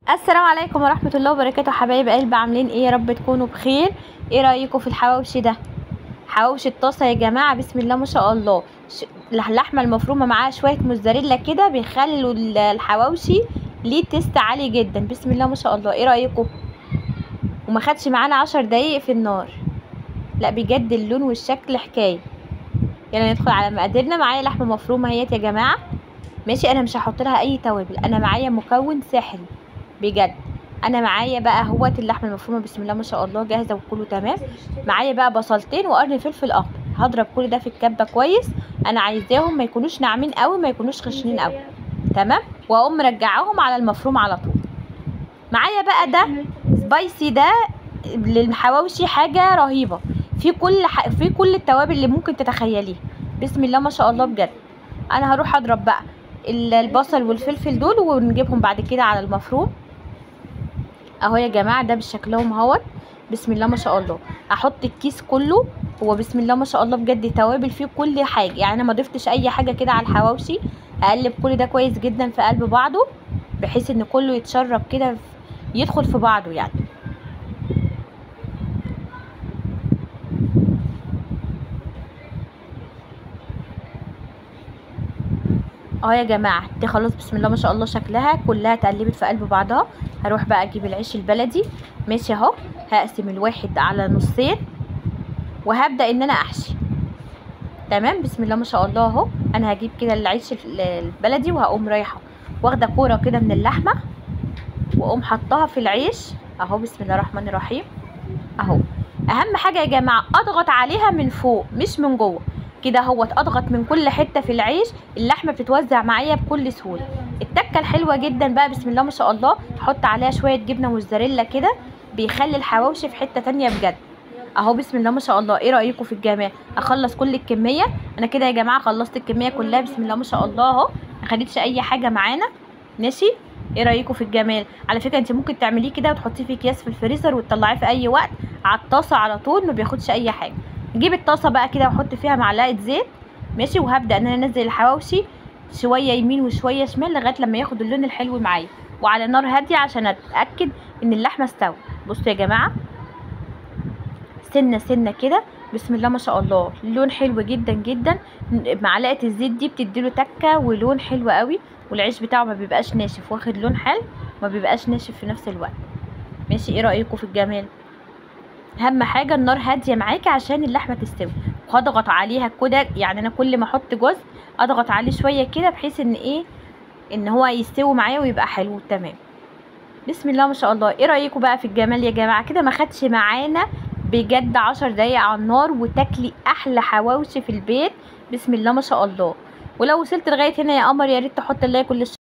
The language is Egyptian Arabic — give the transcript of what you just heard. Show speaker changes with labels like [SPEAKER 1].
[SPEAKER 1] السلام عليكم ورحمة الله وبركاته حبايب قلب عاملين ايه يا رب تكونوا بخير ايه رأيكم في الحواوشي ده حواوشي الطاسة يا جماعة بسم الله ما شاء الله ش- اللحمة المفرومة معاها شوية موزاريلا كده بيخلوا ال- الحواوشي ليه تيست عالي جدا بسم الله ما شاء الله ايه رأيكم وما خدش معانا عشر دقايق في النار لا بجد اللون والشكل حكاية يلا ندخل على مقاديرنا معايا لحمة مفرومة اهيت يا جماعة ماشي انا مش هحط لها اي توابل انا معايا مكون سحري بجد انا معايا بقى اهوت اللحمه المفرومه بسم الله ما شاء الله جاهزه وكله تمام معايا بقى بصلتين وقرن فلفل اخضر هضرب كل ده في الكبه كويس انا عايزاهم ما يكونوش ناعمين قوي ما يكونوش خشنين قوي تمام واقوم مرجعاهم على المفروم على طول معايا بقى ده سبايسي ده للحواوشي حاجه رهيبه في كل ح... في كل التوابل اللي ممكن تتخيليها بسم الله ما شاء الله بجد انا هروح اضرب بقى ال- البصل والفلفل دول ونجيبهم بعد كده على المفروم اهو يا جماعه ده بشكلهم اهوت بسم الله ما شاء الله احط الكيس كله هو بسم الله ما شاء الله بجد توابل فيه كل حاجه يعني انا ما ضفتش اي حاجه كده على الحواوشي اقلب كل ده كويس جدا في قلب بعضه بحيث ان كله يتشرب كده يدخل في بعضه يعني اه يا جماعه دي خلاص بسم الله ما شاء الله شكلها كلها اتقلبت في قلب بعضها هروح بقى اجيب العيش البلدي ماشي اهو هقسم الواحد على نصين وهبدا ان انا احشي تمام بسم الله ما شاء الله اهو انا هجيب كده العيش ال- البلدي وهقوم رايحه واخده كوره كده من اللحمه واقوم حطاها في العيش اهو بسم الله الرحمن الرحيم اهو اهم حاجه يا جماعه اضغط عليها من فوق مش من جوه كده اهوت اضغط من كل حته في العيش اللحمه بتتوزع معايا بكل سهوله التكه الحلوه جدا بقى بسم الله ما شاء الله احط عليها شويه جبنه موزاريلا كده بيخلي الحواوشي في حته تانية بجد اهو بسم الله ما شاء الله ايه رايكم في الجمال اخلص كل الكميه انا كده يا جماعه خلصت الكميه كلها بسم الله ما شاء الله اهو ما خدتش اي حاجه معانا ماشي ايه رايكم في الجمال على فكره انت ممكن تعمليه كده وتحطيه في اكياس في الفريزر وتطلعيه في اي وقت على الطاسه على طول ما بياخدش اي حاجه نجيب الطاسه بقى كده واحط فيها معلقه زيت ماشي وهبدا ان انا انزل الحواوشي شويه يمين وشويه شمال لغايه لما ياخد اللون الحلو معايا وعلى نار هاديه عشان اتاكد ان اللحمه استوت بصوا يا جماعه سنه سنه كده بسم الله ما شاء الله لون حلو جدا جدا معلقه الزيت دي بتديله تكه ولون حلو قوي والعيش بتاعه ما بيبقاش ناشف واخد لون حلو ما بيبقاش ناشف في نفس الوقت ماشي ايه رايكم في الجمال اهم حاجه النار هاديه معاكي عشان اللحمه تستوي وهضغط عليها كده يعني انا كل ما احط جزء اضغط عليه شويه كده بحيث ان ايه ان هو يستوي معايا ويبقى حلو تمام بسم الله ما شاء الله ايه رايكم بقى في الجمال يا جماعه كده ما خدش معانا بجد عشر دقايق على النار وتاكلي احلى حواوشي في البيت بسم الله ما شاء الله ولو وصلت لغايه هنا يا قمر يا ريت تحط اللايك والاشتراك